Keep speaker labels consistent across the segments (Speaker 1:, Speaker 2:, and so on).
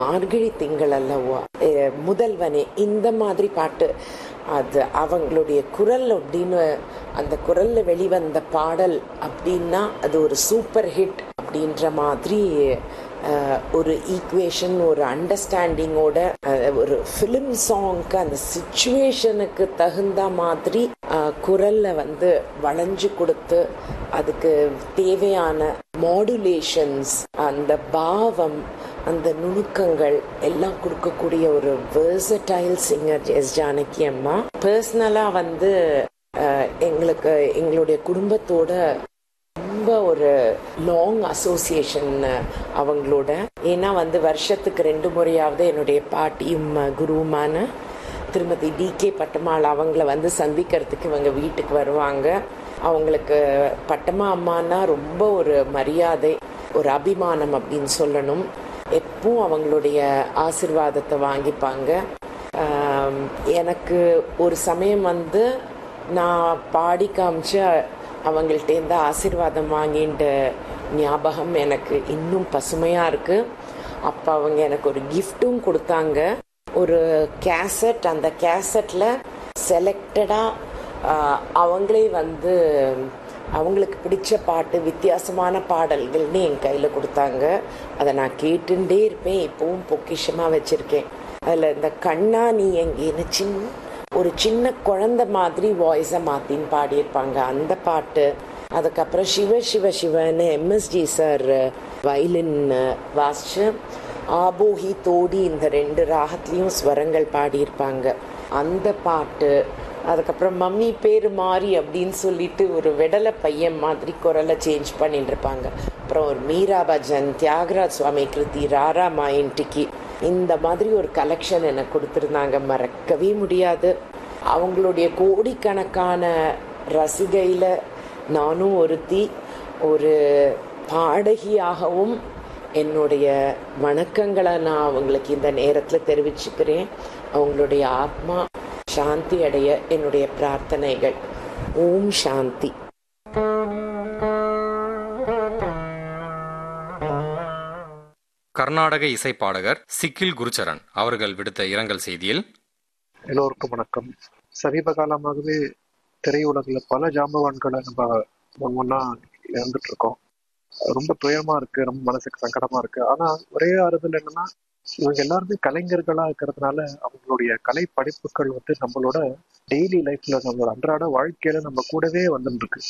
Speaker 1: மார்கழி திங்கள் அல்லவா அஹ் முதல்வனே இந்த மாதிரி பாட்டு அது அவங்களுடைய குரல் அப்படின்னு அந்த குரல்ல வெளிவந்த பாடல் அப்படின்னா அது ஒரு சூப்பர் ஹிட் அப்படின்ற மாதிரி அஹ், ஒரு ஈக்குவேஷன் ஒரு அண்டர்ஸ்டாண்டிங்கோட ஒரு ஃபிலிம் சாங்க்கு அந்த சுச்சுவேஷனுக்கு தகுந்த மாதிரி அஹ், குரல்ல வந்து வளைஞ்சு கொடுத்து அதுக்கு தேவையான மாடுலேஷன்ஸ் அந்த பாவம் அந்த நுணுக்கங்கள் எல்லாம் கொடுக்கக்கூடிய ஒரு வேர்சடைல் சிங்கர் எஸ் ஜானகி அம்மா பர்சனலாக வந்து அஹ், எங்களுக்கு எங்களுடைய குடும்பத்தோட ரொம்ப ஒரு லாங் அசோசியேஷன் அவங்களோட ஏன்னா வந்து வருஷத்துக்கு ரெண்டு முறையாவது என்னுடைய பாட்டியும் அஹ், குருவுமான திருமதி டி கே பட்டம்மாள் அவங்கள வந்து சந்திக்கிறதுக்கு இவங்க வீட்டுக்கு வருவாங்க அவங்களுக்கு பட்டம்மா அம்மானா ரொம்ப ஒரு மரியாதை ஒரு அபிமானம் அப்படின்னு சொல்லணும் எப்பவும் அவங்களுடைய ஆசிர்வாதத்தை வாங்கிப்பாங்க ஆம், எனக்கு ஒரு சமயம் வந்து நான் பாடி காமிச்சு அவங்கள்ட்டேருந்து ஆசீர்வாதம் வாங்கின்ற ஞாபகம் எனக்கு இன்னும் பசுமையாக இருக்குது அப்போ அவங்க எனக்கு ஒரு கிஃப்ட்டும் கொடுத்தாங்க ஒரு கேசட் அந்த கேசட்டில் செலக்டடாக அவங்களே வந்து அவங்களுக்கு பிடிச்ச பாட்டு வித்தியாசமான பாடல்கள்னு என் கையில் கொடுத்தாங்க அதை நான் கேட்டுட்டே இருப்பேன் இப்போவும் பொக்கிஷமாக வச்சுருக்கேன் அதில் இந்த கண்ணா நீ எங்கேன்னு சின்ன ஒரு சின்ன குழந்தை மாதிரி வாய்ஸை மாற்றின்னு பாடியிருப்பாங்க அந்த பாட்டு அதுக்கப்புறம் சிவ சிவ சிவன்னு எம்எஸ்ஜி சார் வயலின் வாசிச்சு ஆபோஹி தோடி இந்த ரெண்டு ராகத்துலேயும் ஸ்வரங்கள் பாடியிருப்பாங்க அந்த பாட்டு அதுக்கப்புறம் மம்மி பேர் மாறி அப்படின்னு சொல்லிட்டு ஒரு வெடலை பையன் மாதிரி குரலை சேஞ்ச் பண்ணிட்டு இருப்பாங்க அப்புறம் ஒரு மீரா பஜன் தியாகராஜ் சுவாமி கிருதி ராரா மாயின்டிக்கு இந்த மாதிரி ஒரு கலெக்ஷன் எனக்கு கொடுத்துருந்தாங்க மறக்கவே முடியாது அவங்களுடைய கோடிக்கணக்கான ரசிகையில் நானும் ஒருத்தி ஒரு பாடகியாகவும் என்னுடைய வணக்கங்களை நான் அவங்களுக்கு இந்த நேரத்தில் தெரிவிச்சுக்கிறேன் அவங்களுடைய ஆத்மா சாந்தி அடைய என்னுடைய பிரார்த்தனைகள் ஓம் சாந்தி
Speaker 2: கர்நாடக இசை பாடகர் சிக்கில் குருச்சரன் அவர்கள் விடுத்த இரங்கல் செய்தியில்
Speaker 3: எல்லோருக்கும் வணக்கம் சமீப காலமாகவே திரையுலகில் பல ஜாம்பவான்களை நம்ம ஒவ்வொன்றா இழந்துட்டு இருக்கோம் ரொம்ப துயரமா இருக்கு ரொம்ப மனசுக்கு சங்கடமா இருக்கு ஆனா ஒரே ஆறுதல் என்னன்னா இவங்க எல்லாருமே கலைஞர்களா இருக்கிறதுனால அவங்களுடைய கலை படிப்புகள் வந்து நம்மளோட டெய்லி லைஃப்ல நம்மளோட அன்றாட வாழ்க்கையில நம்ம கூடவே வந்துட்டு இருக்கு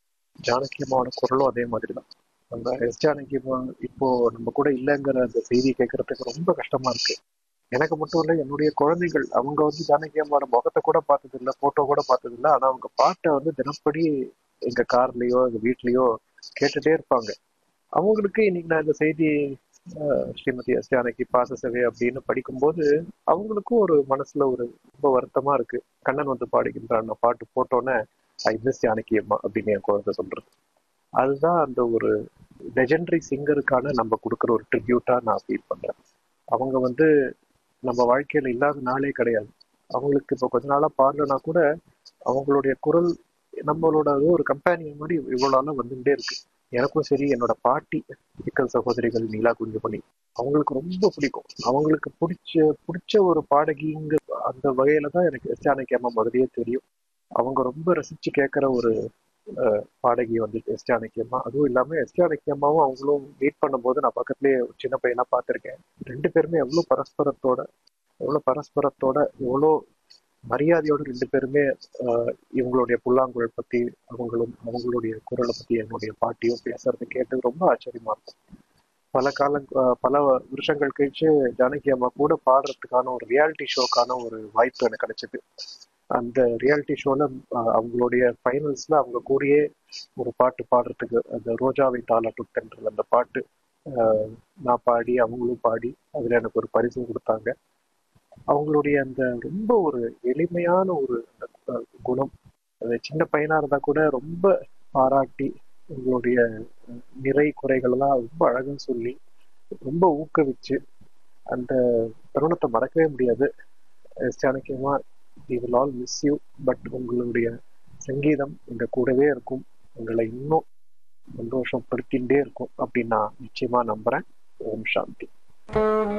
Speaker 3: ஜானகி அம்மாவோட குரலும் அதே மாதிரி தான் நம்ம எஸ் ஜானகி அம்மா இப்போ நம்ம கூட இல்லைங்கிற அந்த செய்தி கேட்கறதுக்கு ரொம்ப கஷ்டமா இருக்கு எனக்கு மட்டும் இல்லை என்னுடைய குழந்தைகள் அவங்க வந்து ஜானகி அம்மாவோட முகத்தை கூட பார்த்தது இல்லை போட்டோ கூட பார்த்தது இல்லை ஆனா அவங்க பாட்டை வந்து தினப்படி எங்க கார்லயோ எங்க வீட்லயோ கேட்டுட்டே இருப்பாங்க அவங்களுக்கு இன்னைக்கு நான் இந்த செய்தி அஹ், ஸ்ரீமதி எஸ் ஜானகி பாசசவே அப்படின்னு படிக்கும்போது அவங்களுக்கும் ஒரு மனசுல ஒரு ரொம்ப வருத்தமா இருக்கு கண்ணன் வந்து பாடுகின்றான் நான் பாட்டு போட்டோன்னே ஐ மிஸ் ஜானகி அம்மா அப்படின்னு என் குழந்தை சொல்றது அதுதான் அந்த ஒரு லெஜெண்டரி சிங்கருக்கான நம்ம கொடுக்குற ஒரு ட்ரிபியூட்டா நான் ஃபீல் பண்றேன் அவங்க வந்து நம்ம வாழ்க்கையில இல்லாத நாளே கிடையாது அவங்களுக்கு இப்போ கொஞ்ச நாளா பாடலனா கூட அவங்களுடைய குரல் நம்மளோட அது ஒரு கம்பேனியன் மாதிரி இவ்வளவு நாளா வந்துட்டே இருக்கு எனக்கும் சரி என்னோட பாட்டி சிக்கல் சகோதரிகள் நீலா குஞ்சுமணி அவங்களுக்கு ரொம்ப பிடிக்கும் அவங்களுக்கு பிடிச்ச பிடிச்ச ஒரு பாடகிங்க அந்த வகையில தான் எனக்கு எஸ் ஜானகி அம்மா முதலியே தெரியும் அவங்க ரொம்ப ரசிச்சு கேட்கிற ஒரு அஹ், பாடகி வந்து எஸ் ஜானகி அம்மா அதுவும் இல்லாம எஸ் ஜானகி அம்மாவும் அவங்களும் மீட் பண்ணும்போது நான் பக்கத்துலயே ஒரு சின்ன பையனா பார்த்திருக்கேன் ரெண்டு பேருமே எவ்வளவு பரஸ்பரத்தோட எவ்வளவு பரஸ்பரத்தோட எவ்வளோ மரியாதையோட ரெண்டு பேருமே ஆஹ், இவங்களுடைய புல்லாங்குழல் பத்தி அவங்களும் அவங்களுடைய குரலை பத்தி என்னுடைய பாட்டியும் பேசுறதை கேட்டு ரொம்ப ஆச்சரியமா இருக்கும் பல காலம் ஆஹ், பல வருஷங்கள் கழிச்சு ஜானகி அம்மா கூட பாடுறதுக்கான ஒரு ரியாலிட்டி ஷோக்கான ஒரு வாய்ப்பு எனக்கு கிடைச்சது அந்த ரியாலிட்டி ஷோல அவங்களுடைய ஃபைனல்ஸ்ல அவங்க கூடயே ஒரு பாட்டு பாடுறதுக்கு அந்த ரோஜாவை தாளாட்டுத்தென்ற அந்த பாட்டு ஆஹ், நான் பாடி அவங்களும் பாடி அதுல எனக்கு ஒரு பரிசும் கொடுத்தாங்க அவங்களுடைய அந்த ரொம்ப ஒரு எளிமையான ஒரு அந்த, அஹ், குணம் அது சின்ன பையனா இருந்தா கூட ரொம்ப பாராட்டி உங்களுடைய அஹ், நிறை குறைகள் எல்லாம் ரொம்ப அழகா சொல்லி ரொம்ப ஊக்குவிச்சு அந்த தருணத்தை மறக்கவே முடியாது எஸ் ஜானகியமா we will all miss you but உங்களுடைய சங்கீதம் எங்க கூடவே இருக்கும் உங்களை இன்னும் சந்தோஷப்படுத்திகிட்டே இருக்கும் அப்படின்னு நான் நிச்சயமா நம்புறேன் ஓம் சாந்தி